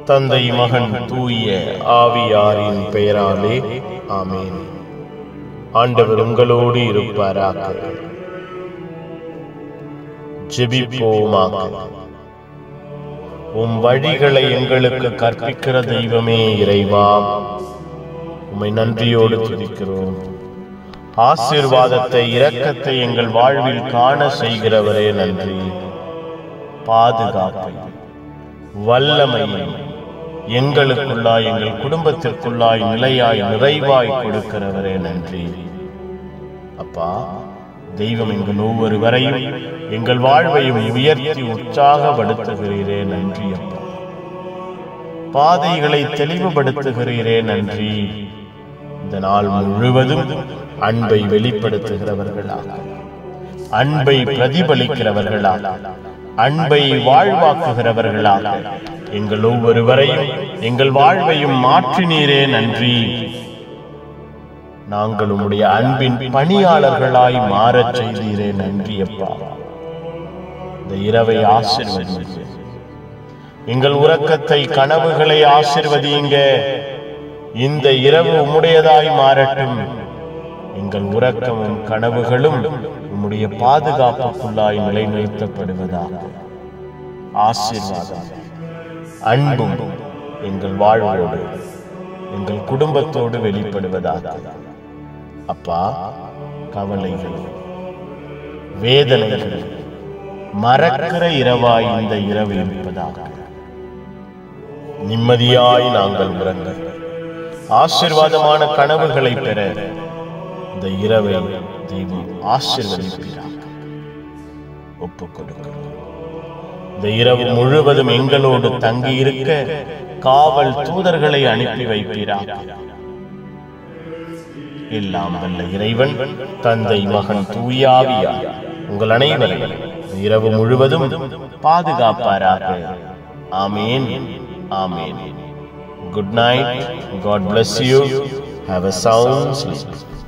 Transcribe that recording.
தந்தை மகன் தூய ஆவியாரின் பெயராலே ஆமென் ஆண்டவர் உங்களோடு இருப்பாராக ஜெபிப்போமாக உம் வழிகளை எங்களுக்கு கற்பிக்கிற தெய்வமே இறைவா உம்மை நன்றியோடு துதிக்கிறோம் ஆசீர்வாதத்தை இரக்கத்தை எங்கள் வாழ்வில் காண செய்கிறவரே நன்றி பாதுகாப்பை வல்லமையை எங்களுக்குள்ளாய் எங்கள் குடும்பத்திற்குள்ளாய் நிலையாய் நிறைவாய் கொடுக்கிறவரே நன்றி அப்பா தெய்வம் எங்கள் ஒவ்வொருவரையும் எங்கள் வாழ்வையும் உயர்த்தி உற்சாகப்படுத்துகிறீரே நன்றி அப்பா பாதைகளை தெளிவுபடுத்துகிறீரே நன்றி இந்த நாள் முழுவதும் அன்பை வெளிப்படுத்துகிறவர்களாக அன்பை பிரதிபலிக்கிறவர்களாக அன்பை வாழ்வாக்குகிறவர்களாக எங்கள் ஒவ்வொருவரையும் எங்கள் வாழ்வையும் மாற்றினீரே நன்றி நாங்கள் உம்முடைய அன்பின் பணியாளர்களாய் மாறச் செய்தீரே நன்றி அப்பா இந்த இரவை ஆசிர்வதிங்க எங்கள் உறக்கத்தை கனவுகளை ஆசிர்வதியுங்க இந்த இரவு உம்முடையதாய் மாறட்டும் எங்கள் உறக்கமும் கனவுகளும் உம்முடைய பாதுகாப்புக்குள்ளாய் நிலைநிறுத்தப்படுவதாக ஆசீர்வாதம் அன்பும் எங்கள் வாழ்வோடு எங்கள் குடும்பத்தோடு வெளிப்படுவதாக அப்பா கவலைகள் வேதனைகள் மறக்கிற இரவாய் இந்த இரவு இருப்பதாக நிம்மதியாய் நாங்கள் உறங்க ஆசீர்வாதமான கனவுகளை பெற இந்த இரவை தெய்வம் ஆசீர்வதிப்பீராக ஒப்புக் கொடுக்கிறோம் இந்த இரவு முழுவதும் எங்களோடு தங்கி இருக்க காவல் தூதர்களை அனுப்பி வைப்பீராக எல்லாம் வல்ல இறைவன் தந்தை மகன் தூயாவியார் உங்கள் அனைவரையும் இந்த இரவு முழுவதும் பாதுகாப்பாராக amen amen good night God bless you have a sound sleep